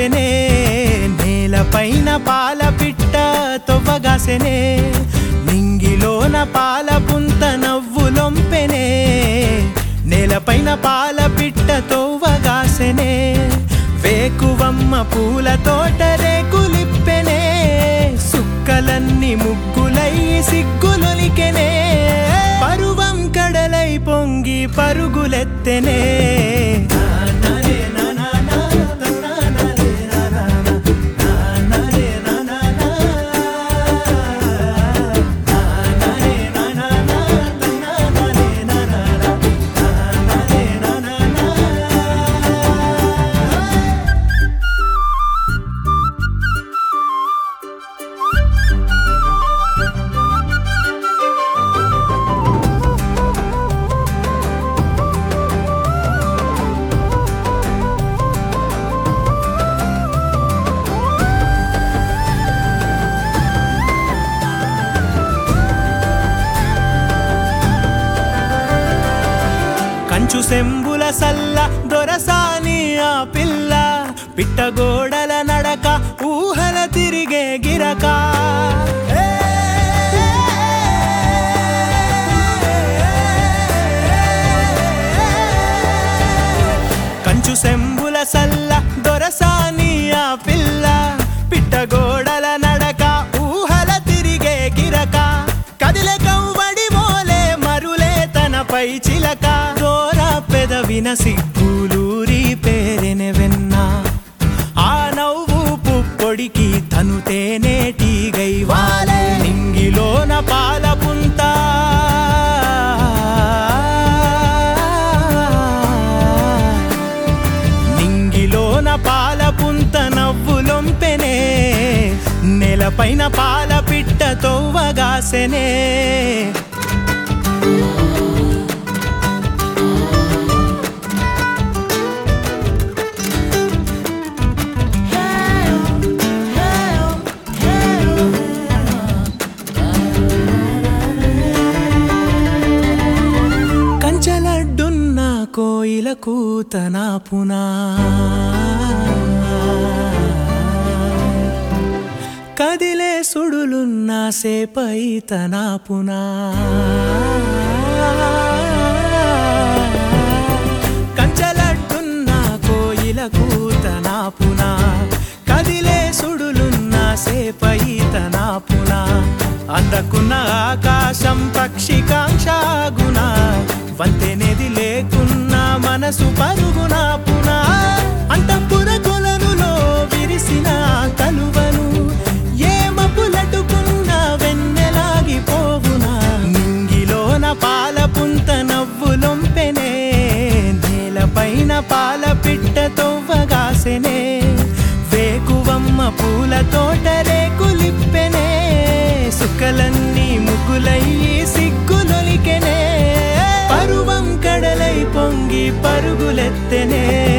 తొవ్వగాసెనే నేలపైన పాల పిట్ట తొవ్వగాసెనే నింగిలోన పాల పుంత నవ్వులొంపెనే నేలపైన పాల పిట్ట తొవ్వగాసెనే వేకువమ్మ పూల తోట రేకులిప్పెనే సుక్కలన్నీ ముగ్గులై సిగ్గులొలికెనే పరువం కడలై పొంగి పరుగులెత్తెనే కంచు సెంబుల సల్ల దొరసాని ఆ పిల్ల పిట్టగోడల నడక ఊహల తిరిగే గిరక కంచు సెంబుల సల్ల దొరసాని ఆ పిల్ల పిట్టగోడల నడక ఊహల తిరిగే గిరక కదిలే కవ్వడి మోలే మరులే తనపై చిలక దోర పెదవిన సిగ్గులూరి పేరెనె వెన్న ఆ నవ్వు పుప్పొడికి తను తేనేటిగై వాలే నింగిలోన పాల పుంత నింగిలోన పాల పుంత నవ్వులొంపెనే నెలపైన పాల పిట్ట తొవ్వగాసెనే కంచలడ్డున్న కోయిల కూతన పునా కదిలే సుడులున్న సేపై తన పునా కంచలడ్డున్న కోయిల కూతన పునా కదిలే సుడులున్న సేపై తన పునా అందకున్న ఆకాశం పక్షి కాంక్షాగుణ వంతెనేది లేకున్న మనసు పరుగున పునా అంతఃపుర కొలనులో విరిసిన కలువను ఏ మపులటుకున్న వెన్నెలాగిపోవునా నింగిలోన పాల పుంత నవ్వులొంపెనే నేలపైన పాల పిట్ట తొవ్వగాసెనే వేకువమ్మ పూల తోట రేకులిప్పెనే సుక్కలన్నీ ముగ్గులయ్యి సిగ్గులొలికెనే పరువం కడలై పొంగి పరుగులెత్తెనే